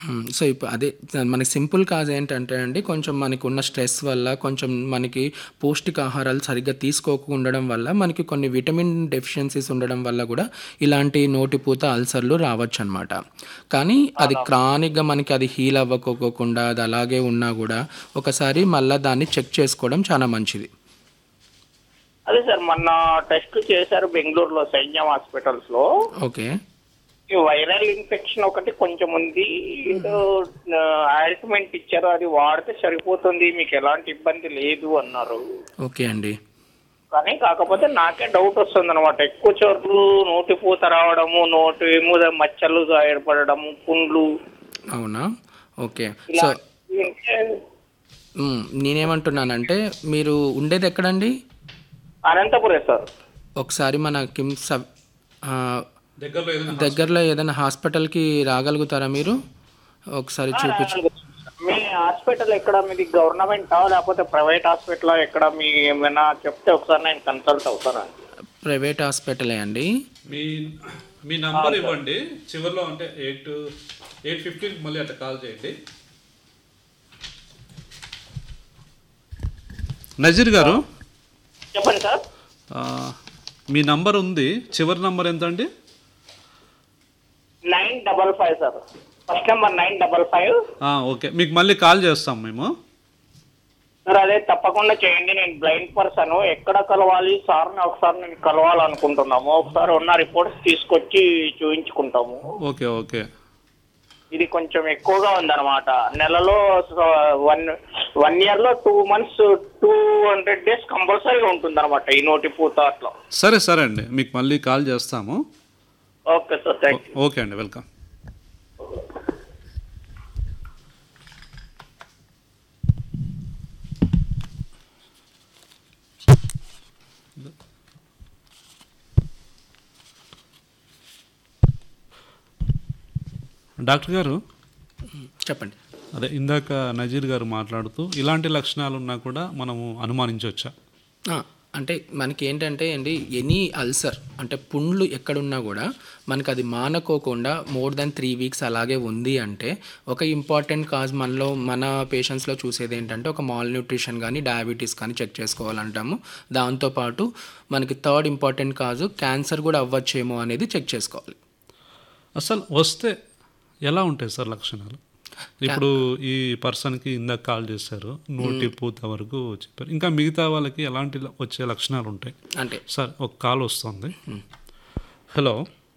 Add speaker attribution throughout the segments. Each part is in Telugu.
Speaker 1: హ్మ్. సో, ఇప్పుడు అదే మనకి సింపుల్ కాజ్ ఏంటంటే అండి, కొంచెం మనకున్న స్ట్రెస్ వల్ల, కొంచెం మనకి పౌష్టికాహారాలు సరిగ్గా తీసుకోకుండా ఉండడం వల్ల, మనకి కొన్ని విటమిన్ డెఫిషియన్సీస్ ఉండడం వల్ల గూడా ఇలాంటి నోటిపూత, అల్సర్‌లు రావచ్చనమాట. కానీ అది
Speaker 2: అవునవును.
Speaker 1: క్రానిక్‌గా మనకి అది హీల్ అవ్వకోకోకుండా అది అలాగే ఉన్నా గూడా, ఒకసారి మళ్ళా దాన్ని చెక్ చేసుకోవడం చాలా మంచిది.
Speaker 2: అదే సార్ మొన్న టెస్ట్ చేశారు బెంగుళూరులో సైన్యం హాస్పిటల్స్‌లో.
Speaker 1: ఓకే.
Speaker 2: ఈ వైరల్ ఇన్ఫెక్షన్ ఒకటి కొంచెం ఉంది. ఏదో ఆహ్, ఆయింట్‌మెంట్ ఇచ్చారు. అది వాడితే సరిపోతుంది. మీకు ఎలాంటి ఇబ్బంది లేదు అన్నారు.
Speaker 1: ఓకే అండి.
Speaker 2: కానీ కాకపోతే నాకే డౌట్ వస్తుందన్నమాట. ఎక్కువ చోట్ల నోటిపూత రావడము, నోటి మీద మచ్చలు ఏర్పడడము, పుండ్లు
Speaker 1: అవునా? ఓకే.
Speaker 2: ఇలా
Speaker 1: సో
Speaker 2: ఉంటే
Speaker 1: హ్మ్. నేనేమంటున్నానంటే, మీరు ఉండేదెక్కడండి?
Speaker 2: అనంతపురే సార్.
Speaker 1: ఒకసారి మన కిమ్స్ సబ్ ఆహ్,
Speaker 3: దగ్గరలో ఏదైనా
Speaker 1: దగ్గరలో ఏదైనా హాస్పిటల్‌కి రాగలుగుతారా మీరు? ఒకసారి
Speaker 2: ఆ!
Speaker 1: చూపిచ్
Speaker 2: మీ హాస్పిటల్ ఎక్కడ మీది గవర్నమెంటా? లేకపోతే ప్రైవేట్ హాస్పిటలా? ఎక్కడ మీ ఏమైనా చెప్తే ఒకసారి నేను కన్సల్ట్ అవుతానండి.
Speaker 1: ప్రైవేట్ హాస్పిటలే అండి.
Speaker 3: మీ మీ నంబర్ ఇవ్వండి చివరిలో అంటే ఎయిట్ ఎయిట్ ఫిఫ్టీన్ మళ్ళీ అట్లా కాల్ చేయండి నజీర్ గారు
Speaker 2: చెప్పండి సార్.
Speaker 3: ఆ, మీ నంబర్ ఉంది చివరి నంబర్ ఎంత అండి
Speaker 2: nine double five sir. First number nine double five.
Speaker 3: ఆ, ఓకే మీకు మళ్ళీ కాల్ చేస్తాం మేము
Speaker 2: సార్ అదే తప్పకుండా చేయండి. నేను బ్లైండ్ పర్సన్. ఎక్కడ కలవాలి సార్ని ఒకసారి నేను కలవాలనుకుంటున్నాము. ఒకసారి ఉన్న రిపోర్ట్స్ తీసుకొచ్చి చూయించుకుంటాము.
Speaker 3: ఓకే ఓకే
Speaker 2: ఇది కొంచెం ఎక్కువగా ఉందన్నమాట. నెలలో వన్ వన్ ఇయర్ లో two months two hundred days కంపల్సరీగా ఉంటుందన్నమాట ఈ నోటి పూత అట్లా.
Speaker 3: సరే సరే అండి మీకు మళ్ళీ కాల్ చేస్తాము
Speaker 2: okay sir thank you.
Speaker 3: Okay అండి వెల్కమ్ డాక్టర్ గారు
Speaker 1: చెప్పండి.
Speaker 3: అదే ఇందాక నజీర్ గారు మాట్లాడుతూ ఇలాంటి లక్షణాలు ఉన్నా కూడా మనము అనుమానించవచ్చా
Speaker 1: ఆ! అంటే మనకేంటంటే అండి ఎనీ అల్సర్ అంటే పుండ్లు ఎక్కడున్నా గూడా మనకది మానుకోకుండా మోర్ దాన్ 3 వీక్స్ అలాగే ఉంది అంటే, ఒక ఇంపార్టెంట్ కాజ్ మనలో మన పేషెంట్స్‌లో చూసేదేంటంటే, ఒక మాల్ న్యూట్రిషన్ గానీ, డయాబెటిస్ కానీ చెక్ చేసుకోవాలంటాము. దాంతో పాటు మనకి థర్డ్ ఇంపార్టెంట్ కాజు క్యాన్సర్ గూడా అవ్వచ్చేమో అనేది చెక్ చేసుకోవాలి.
Speaker 3: అసలు వస్తే ఎలా ఉంటాయి సార్ లక్షణాలు ఇప్పుడు ఈ పర్సన్కి ఇందాక కాల్ చేశారు నోటి పూత వరకు చెప్పారు ఇంకా మిగతా వాళ్ళకి ఎలాంటి ల- వచ్చే లక్షణాలు ఉంటాయి
Speaker 1: అంటే
Speaker 3: సార్ ఒక కాల్ వస్తుంది హలో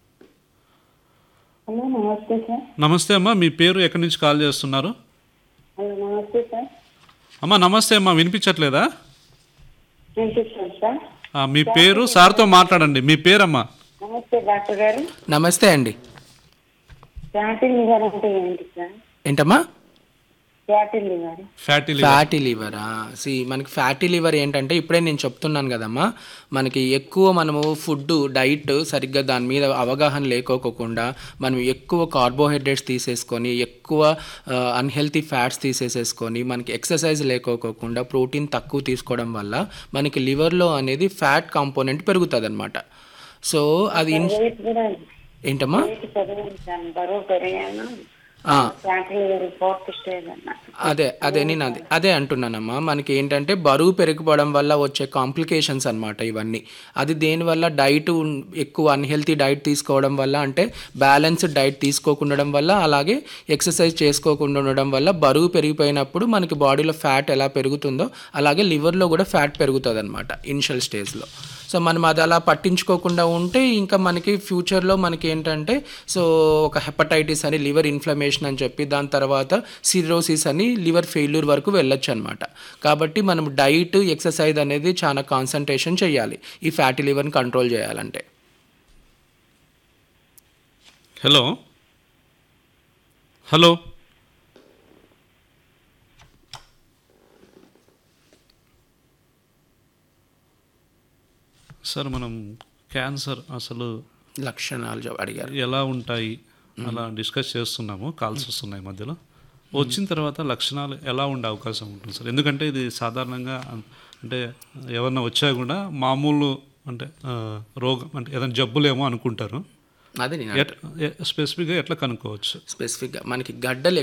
Speaker 4: హలో నమస్తే సార్
Speaker 3: నమస్తే అమ్మా మీ పేరు ఎక్కడి నుంచి కాల్ చేస్తున్నారు
Speaker 4: హలో నమస్తే సార్
Speaker 3: అమ్మా నమస్తే అమ్మా వినిపించట్లేదా
Speaker 4: వినిపిస్తుంది సార్
Speaker 3: ఆ, మీ పేరు సార్తో మాట్లాడండి మీ పేరమ్మా
Speaker 4: నమస్తే డాక్టర్ గారు
Speaker 1: నమస్తే అండి.
Speaker 4: ఫ్యాటీ లివర్ అంటే ఏంటి సార్
Speaker 1: ఏంటమ్మా?
Speaker 4: Fatty liver
Speaker 3: fatty liver
Speaker 1: fatty లివరా సి మనకి ఫ్యాటీ లివర్ ఏంటంటే ఇప్పుడే నేను చెప్తున్నాను కదమ్మా మనకి ఎక్కువ మనము ఫుడ్ డైట్ సరిగ్గా దాని మీద అవగాహన లేకోకుండా మనం ఎక్కువ కార్బోహైడ్రేట్స్ తీసేసుకొని ఎక్కువ అన్హెల్తీ ఫ్యాట్స్ తీసేసేసుకొని మనకి ఎక్సర్సైజ్ లేకోకుండా ప్రోటీన్ తక్కువ తీసుకోవడం వల్ల మనకి లివర్లో అనేది ఫ్యాట్ కాంపోనెంట్ పెరుగుతుంది అనమాట సో అది ఇన్
Speaker 4: వెయిట్ కూడా
Speaker 1: ఏంటమ్మా
Speaker 4: వెయిట్ పెరిగింది సార్ బరువు పెరిగాను
Speaker 1: ఆ.
Speaker 4: ఫ్యాటీ లివర్ ఫోర్త్ స్టేజ్ అన్నమాట
Speaker 1: అదే అదే నేను అదే అదే అంటున్నానమ్మా మనకి ఏంటంటే బరువు పెరిగిపోవడం వల్ల వచ్చే కాంప్లికేషన్స్ అన్నమాట ఇవన్నీ అది దేనివల్ల డైట్ ఎక్కువ అన్హెల్తీ డైట్ తీసుకోవడం వల్ల అంటే బ్యాలెన్స్డ్ డైట్ తీసుకోకుండా వల్ల అలాగే ఎక్సర్సైజ్ చేసుకోకుండా ఉండడం వల్ల బరువు పెరిగిపోయినప్పుడు మనకి బాడీలో ఫ్యాట్ ఎలా పెరుగుతుందో అలాగే లివర్లో కూడా ఫ్యాట్ పెరుగుతుంది అనమాట ఇనిషియల్ స్టేజ్లో సో మనం అది అలా పట్టించుకోకుండా ఉంటే ఇంకా మనకి ఫ్యూచర్లో మనకి ఏంటంటే సో ఒక హెపటైటిస్ అని లివర్ ఇన్ఫ్లమేషన్ అని చెప్పి దాని తర్వాత సిరోసిస్ అని లివర్ ఫెయిల్యూర్ వరకు వెళ్ళొచ్చు అనమాట కాబట్టి మనం డైట్ ఎక్సర్సైజ్ అనేది చాలా కాన్సన్ట్రేషన్ చేయాలి ఈ ఫ్యాటీ లివర్ని కంట్రోల్ చేయాలంటే
Speaker 3: హలో హలో సార్ మనం క్యాన్సర్ అసలు
Speaker 1: లక్షణాలు చెప్- అడిగారు
Speaker 3: ఎలా ఉంటాయి అలా డిస్కస్ చేస్తున్నాము కాల్స్ వస్తున్నాయి మధ్యలో వచ్చిన తర్వాత లక్షణాలు ఎలా ఉండే అవకాశం ఉంటుంది సార్ ఎందుకంటే ఇది సాధారణంగా అం- అంటే ఎవరన్నా వచ్చా కూడా మామూలు అంటే ఆ, రోగం అంటే ఏదైనా జబ్బులేమో అనుకుంటారు
Speaker 1: అదే నేను
Speaker 3: ఎట్- ఎ- స్పెసిఫిక్గా ఎట్లా కనుక్కోవచ్చు
Speaker 1: స్పెసిఫిక్గా మనకి గడ్డలు